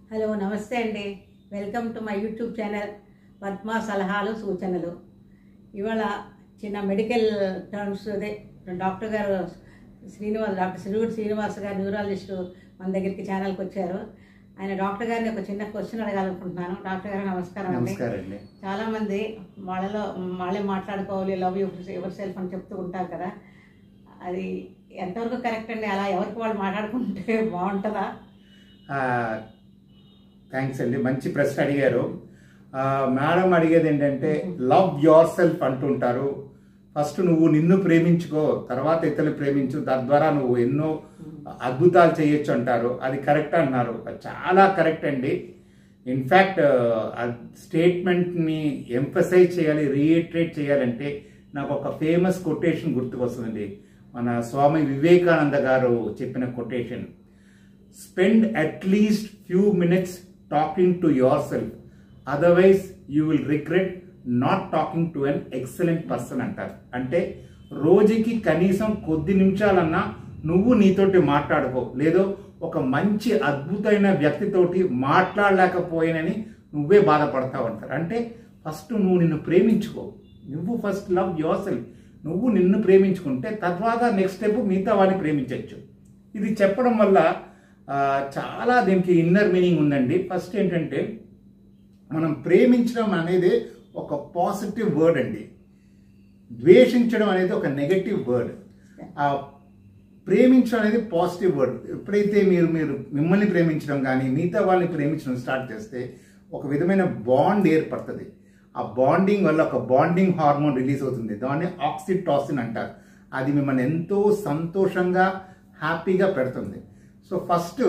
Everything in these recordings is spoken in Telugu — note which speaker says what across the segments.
Speaker 1: హలో నమస్తే అండి welcome to my YouTube channel Padma సలహాలు సూచనలు ఇవాళ చిన్న మెడికల్ టర్మ్స్ అదే డాక్టర్ గారు శ్రీనివాస్ డాక్టర్ శ్రీవుడు శ్రీనివాస్ గారు న్యూరాలజిస్టు మన దగ్గరికి ఛానల్కి వచ్చారు ఆయన డాక్టర్ గారిని ఒక చిన్న క్వశ్చన్ అడగాలనుకుంటున్నాను డాక్టర్ గారు నమస్కారం అండి
Speaker 2: నమస్కారం అండి
Speaker 1: చాలా మంది వాళ్ళలో వాళ్ళే మాట్లాడుకోవాలి లవ్ ఎవరి సెల్ఫ్ అని చెప్తూ ఉంటారు కదా అది ఎంతవరకు కరెక్ట్ అండి అలా ఎవరికి వాళ్ళు మాట్లాడుకుంటే బాగుంటుందా
Speaker 2: థ్యాంక్స్ అండి మంచి ప్రశ్న అడిగారు ఆ, మేడం అడిగేది ఏంటంటే లవ్ యువర్ సెల్ఫ్ అంటుంటారు ఫస్ట్ నువ్వు నిన్ను ప్రేమించుకో తర్వాత ఇతరులు ప్రేమించు తద్వారా నువ్వు ఎన్నో అద్భుతాలు చేయొచ్చు అంటారు అది కరెక్ట్ అన్నారు అది చాలా కరెక్ట్ అండి ఇన్ఫ్యాక్ట్ ఆ స్టేట్మెంట్ని ఎంఫసైజ్ చేయాలి రీఇట్రేట్ చేయాలంటే నాకు ఒక ఫేమస్ కొటేషన్ గుర్తుకొస్తుందండి మన స్వామి వివేకానంద గారు చెప్పిన quotation spend at least few minutes talking to yourself otherwise you will regret not talking to an excellent person అంటారు అంటే రోజుకి కనీసం కొద్ది నిమిషాలన్నా నువ్వు నీతోటి మాట్లాడుకో లేదో ఒక మంచి అద్భుతమైన వ్యక్తితోటి మాట్లాడలేకపోయానని నువ్వే బాధపడతావు అంటారు అంటే ఫస్ట్ నువ్వు నిన్ను ప్రేమించుకో నువ్వు ఫస్ట్ లవ్ యువర్ సెల్ఫ్ నువ్వు నిన్ను ప్రేమించుకుంటే తర్వాత నెక్స్ట్ స్టెప్ మిగతా వాడిని ప్రేమించవచ్చు ఇది చెప్పడం వల్ల ఆ, చాలా దీనికి ఇన్నర్ మీనింగ్ ఉందండి ఫస్ట్ ఏంటంటే మనం ప్రేమించడం అనేది ఒక పాజిటివ్ వర్డ్ అండి ద్వేషించడం అనేది ఒక నెగటివ్ వర్డ్ ఆ ప్రేమించడం అనేది పాజిటివ్ వర్డ్ ఎప్పుడైతే మీరు మీరు మిమ్మల్ని ప్రేమించడం కానీ మిగతా వాళ్ళని ప్రేమించడం స్టార్ట్ చేస్తే ఒక విధమైన బాండ్ ఏర్పడుతుంది ఆ బాండింగ్ వల్ల ఒక బాండింగ్ హార్మోన్ రిలీజ్ అవుతుంది దాన్ని ఆక్సిటాసిన్ అంటారు అది మిమ్మల్ని ఎంతో సంతోషంగా హ్యాపీగా పెడుతుంది సో ఫస్ట్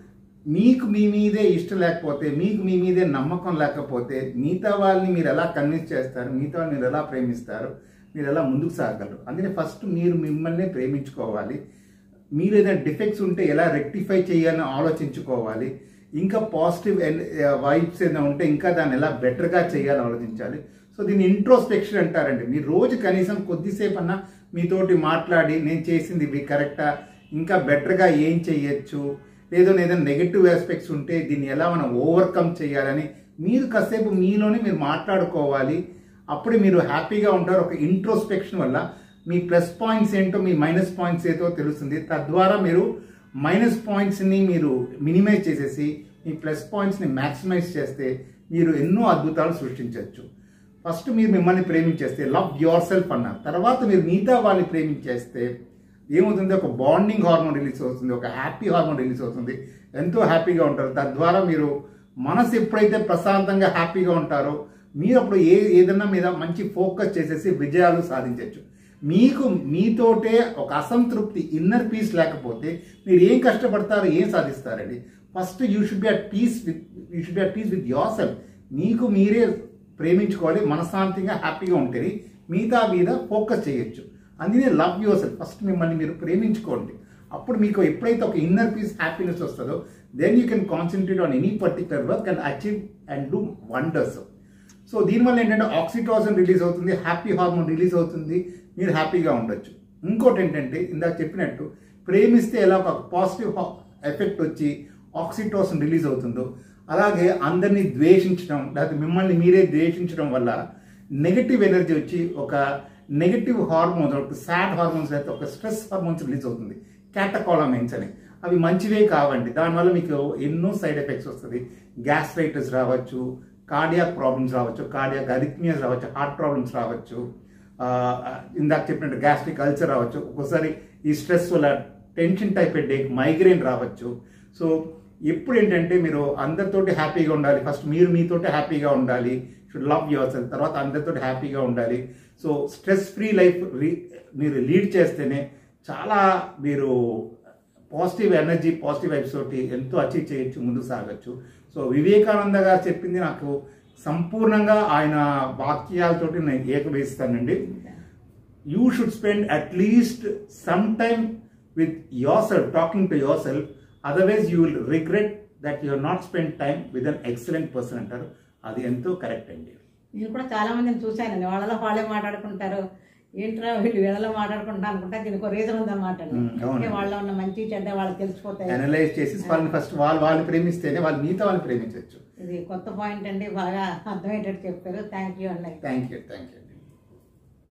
Speaker 2: మీకు మీ మీదే ఇష్టం లేకపోతే మీకు మీ మీదే నమ్మకం లేకపోతే మిగతా వాళ్ళని మీరు ఎలా కన్విన్స్ చేస్తారు మిగతా వాళ్ళని మీరు ఎలా ప్రేమిస్తారు మీరు ఎలా ముందుకు సాగలరు అందుకని ఫస్ట్ మీరు మిమ్మల్ని ప్రేమించుకోవాలి మీరు ఏదైనా డిఫెక్ట్స్ ఉంటే ఎలా రెక్టిఫై చేయాలని ఆలోచించుకోవాలి ఇంకా పాజిటివ్ వైబ్స్ ఏదైనా ఉంటే ఇంకా దాన్ని ఎలా బెటర్గా చేయాలని ఆలోచించాలి సో దీన్ని ఇంట్రోస్పెక్షన్ అంటారండి మీరు రోజు కనీసం కొద్దిసేపు అన్నా మీతోటి మాట్లాడి నేను చేసింది ఇవి కరెక్టా ఇంకా బెటర్గా ఏం చేయొచ్చు లేదో ఏదైనా నెగటివ్ ఆస్పెక్ట్స్ ఉంటే దీన్ని ఎలా మనం ఓవర్కమ్ చేయాలని మీరు కాసేపు మీలోనే మీరు మాట్లాడుకోవాలి అప్పుడు మీరు హ్యాపీగా ఉంటారు ఒక ఇంట్రోస్పెక్షన్ వల్ల మీ ప్లస్ పాయింట్స్ ఏంటో మీ మైనస్ పాయింట్స్ ఏంటో తెలుస్తుంది తద్వారా మీరు మైనస్ పాయింట్స్ని మీరు మినిమైజ్ చేసేసి మీ ప్లస్ పాయింట్స్ని మ్యాక్సిమైజ్ చేస్తే మీరు ఎన్నో అద్భుతాలు సృష్టించవచ్చు ఫస్ట్ మీరు మిమ్మల్ని ప్రేమించేస్తే లవ్ యువర్ సెల్ఫ్ అన్నారు తర్వాత మీరు మిగతా వాళ్ళని ప్రేమించేస్తే ఏమవుతుంది ఒక బాండింగ్ హార్మోన్ రిలీజ్ అవుతుంది ఒక హ్యాపీ హార్మోన్ రిలీజ్ అవుతుంది ఎంతో హ్యాపీగా ఉంటారు తద్వారా మీరు మనసు ఎప్పుడైతే ప్రశాంతంగా హ్యాపీగా ఉంటారో మీరు అప్పుడు ఏ ఏదన్నా మీద మంచి ఫోకస్ చేసేసి విజయాలు సాధించవచ్చు మీకు మీతోటే ఒక అసంతృప్తి ఇన్నర్ పీస్ లేకపోతే మీరు ఏం కష్టపడతారు ఏం సాధిస్తారండి first you should be at peace with you should be at peace with yourself మీకు మీరే ప్రేమించుకోవాలి మనశ్శాంతిగా హ్యాపీగా ఉంటుంది మిగతా మీద ఫోకస్ చేయొచ్చు అందుకే లవ్ యువర్ సెల్ఫ్ ఫస్ట్ మిమ్మల్ని మీరు ప్రేమించుకోండి అప్పుడు మీకు ఎప్పుడైతే ఒక ఇన్నర్ పీస్ హ్యాపీనెస్ వస్తుందో then you can concentrate on any particular work and achieve and do wonders so దీనివల్ల ఏంటంటే ఆక్సిటాసిన్ రిలీజ్ అవుతుంది హ్యాపీ హార్మోన్ రిలీజ్ అవుతుంది మీరు హ్యాపీగా ఉండొచ్చు ఇంకోటి ఏంటంటే ఇందాక చెప్పినట్టు ప్రేమిస్తే ఎలా ఒక పాజిటివ్ ఎఫెక్ట్ వచ్చి ఆక్సిటోసిన్ రిలీజ్ అవుతుందో అలాగే అందరినీ ద్వేషించడం లేకపోతే మిమ్మల్ని మీరే ద్వేషించడం వల్ల నెగటివ్ ఎనర్జీ వచ్చి ఒక నెగటివ్ హార్మోన్స్ ఒక సాడ్ హార్మోన్స్ అయితే ఒక స్ట్రెస్ హార్మోన్స్ రిలీజ్ అవుతుంది క్యాటకాలమైన్స్ అని అవి మంచివే కావండి దానివల్ల మీకు ఎన్నో సైడ్ ఎఫెక్ట్స్ వస్తుంది గ్యాస్ట్రైటిస్ రావచ్చు కార్డియాక్ ప్రాబ్లమ్స్ రావచ్చు కార్డియాక్ అరిథ్మియాస్ రావచ్చు హార్ట్ ప్రాబ్లమ్స్ రావచ్చు ఆ, ఇందాక చెప్పినట్టు గ్యాస్ట్రిక్ అల్సర్ రావచ్చు ఒక్కోసారి ఈ స్ట్రెస్ వల్ల టెన్షన్ టైప్ హెడేక్ మైగ్రేన్ రావచ్చు సో ఎప్పుడు ఏంటంటే మీరు అందరితోటి హ్యాపీగా ఉండాలి ఫస్ట్ మీరు మీతోటి హ్యాపీగా ఉండాలి షుడ్ లవ్ యువర్ సెల్ఫ్ తర్వాత అందరితోటి హ్యాపీగా ఉండాలి సో స్ట్రెస్ ఫ్రీ లైఫ్ మీరు లీడ్ చేస్తేనే చాలా మీరు పాజిటివ్ ఎనర్జీ పాజిటివ్ వైబ్స్ తోటి ఎంతో అచీవ్ చేయొచ్చు ముందుకు సాగొచ్చు సో వివేకానంద గారు చెప్పింది నాకు సంపూర్ణంగా ఆయన వాక్యాలతోటి నేను ఏకవేస్తానండి you should spend at least some time with yourself talking to yourself otherwise you will regret that you not spend time with an excellent person అంటారు అది ఎంతో కరెక్ట్ అండి
Speaker 1: నేను కూడా చాలా మందిని చూశానండి వాళ్ళలో వాళ్ళే మాట్లాడుకుంటారు ఏంట్రా వీళ్ళు వీళ్ళలో మాట్లాడుకుంటా అనుకుంటా దీనికి ఒక రీజన్ ఉందన్నమాట
Speaker 2: ఉమ్, అవును.
Speaker 1: అంటే వాళ్ళ ఉన్న మంచి చెడ్డ వాళ్ళకి తెలిసిపోతాయి
Speaker 2: అనలైజ్ చేసి వాళ్ళని ఫస్ట్ వాళ్ళు వాళ్ళని ప్రేమిస్తేనే వాళ్ళు మిగతా వాళ్ళని ప్రేమించవచ్చు
Speaker 1: ఇది కొత్త పాయింట్ అండి బాగా అర్థమయ్యేటట్టు చెప్పారు థ్యాంక్ యూ అండి
Speaker 2: థ్యాంక్ యూ థ్యాంక్ యూ